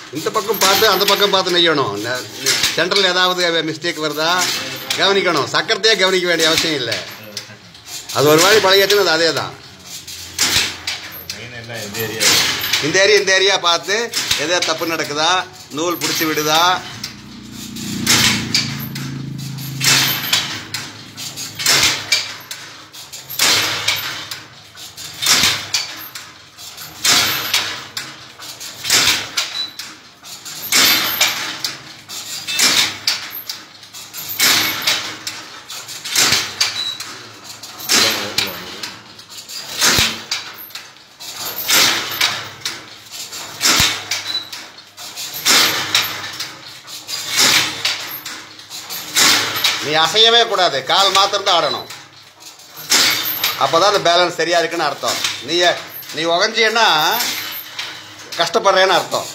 இந்த பக்கம் பார்த்து அந்த பக்கம் பார்த்து நெய்யணும் சென்ட்ரல் ஏதாவது மிஸ்டேக் வருதா கவனிக்கணும் சக்கரத்தையே கவனிக்க வேண்டிய அவசியம் இல்லை அது ஒரு மாதிரி பழகியாச்சுன்னா அது அதே தான் மெயின் எல்லாம் எந்த ஏரியா இந்த ஏரியா இந்த ஏரியா பார்த்து எதோ தப்பு நடக்குதா நூல் பிடிச்சி விடுதா நீ அசையவே கூடாது கால் மாத்திரம் தான் ஆடணும் அப்பதான் அந்த பேலன்ஸ் சரியா இருக்குன்னு அர்த்தம் நீ நீ உகஞ்சியன்னா கஷ்டப்படுறேன்னு அர்த்தம்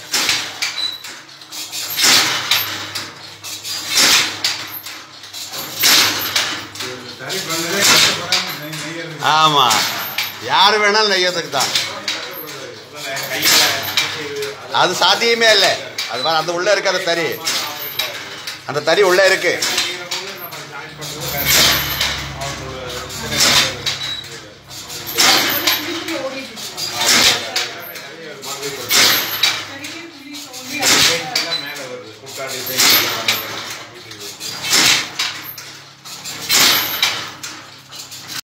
சரி பண்ணதே கஷ்டப்படாம நெய் நெய்யறது ஆமா யார் வேணாலும் நெய்யறதுக்கு தான் அது சாத்தியமே இல்லை அது பாரு, அந்த உள்ள இருக்கு அந்த தறி அந்த தறி உள்ள இருக்கு